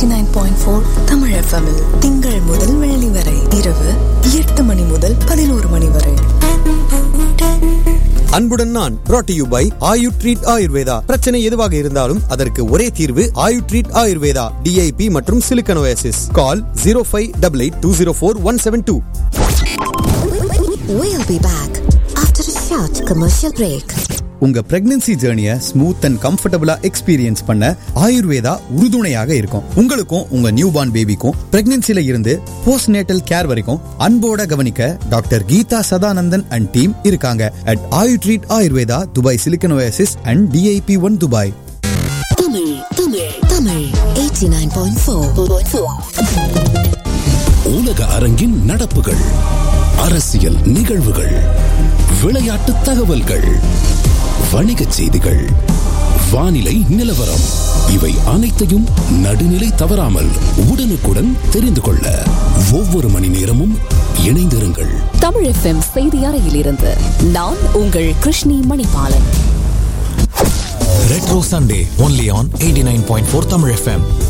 Eighty nine point four Tamil எஃப்எம்மில் திங்கள் முதல் வெள்ளி வரை இரவு எட்டு மணி முதல் பதினோரு மணி வரை அன்புடன் நான் brought to you by Ayu treat Ayurveda பிரச்சனை எதுவாக இருந்தாலும் அதற்கு ஒரே தீர்வு ஆயு ட்ரீட் ஆயுர்வேதா டிஐபி மற்றும் silicon oasis call zero five double eight two zero four one seven two We'll be back after a short commercial break. உங்க பிரெக்னன்சி ஜேர்னிய ஸ்மூத் அண்ட் கம்ஃபர்டபுளா எக்ஸ்பீரியன்ஸ் பண்ண ஆயுர்வேதா உறுதுணையாக இருக்கும் உங்களுக்கும் உங்க நியூ பார்ன் பேபிக்கும் பிரெக்னன்சில இருந்து போஸ்ட் நேட்டல் கேர் வரைக்கும் அன்போட கவனிக்க doctor Geetha Sadanandan and team இருக்காங்க at Ayu treat Ayurveda Dubai silicon oasis and DIP one Dubai Tamil, Tamil, Tamil, 89.4. உலக அரங்கின் நடப்புகள் அரசியல் நிகழ்வுகள் விளையாட்டு தகவல்கள் வணிகச் செய்திகள் வானிலை நிலவரம் இவை அனைத்தையும் நடுநிலை தவறாமல் உடனுக்குடன் தெரிந்து கொள்ள ஒவ்வொரு மணி நேரமும் இணைந்திருங்கள் தமிழ் எஃப்எம் செய்தி அறையிலிருந்து நான் உங்கள் Krishni Manibalan Retro Sunday only on 89.4 Tamil FM.